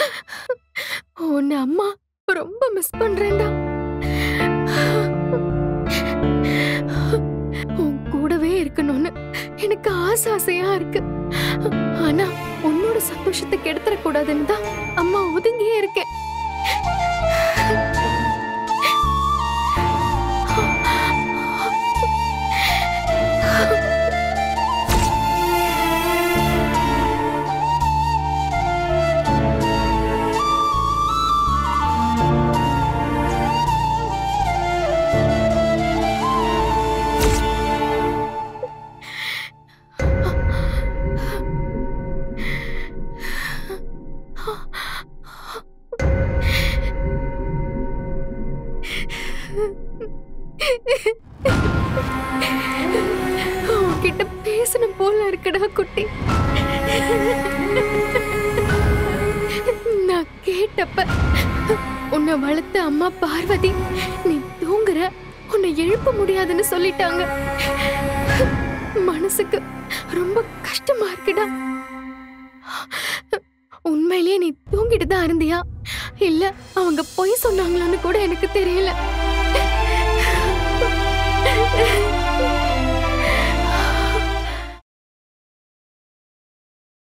உன்னை அம்மா ரொம்ப மிஸ் பண்றேன்டா உன் கூடவே இருக்கணும்னு எனக்கு ஆசை ஆசையா இருக்கு ஆனா உன்னோட சந்தோஷத்தை கெடுத்துட கூடாதுன்னு தான் அம்மா ஒதுங்கியே இருக்கேன் உன்கிட்ட பேசணும் போல இருக்குடா குட்டி நான் கேட்டப்ப உன்னை வளர்த்த அம்மா பார்வதி நீ தூங்குற உன்னை எழுப்ப முடியாதுன்னு சொல்லிட்டாங்க மனசுக்கு ரொம்ப கஷ்டமா இருக்குடா உண்மையிலேயே நீ தூங்கிட்டு தான் இருந்தியா இல்ல அவங்க பொய் சொன்னாங்களான்னு கூட எனக்கு தெரியல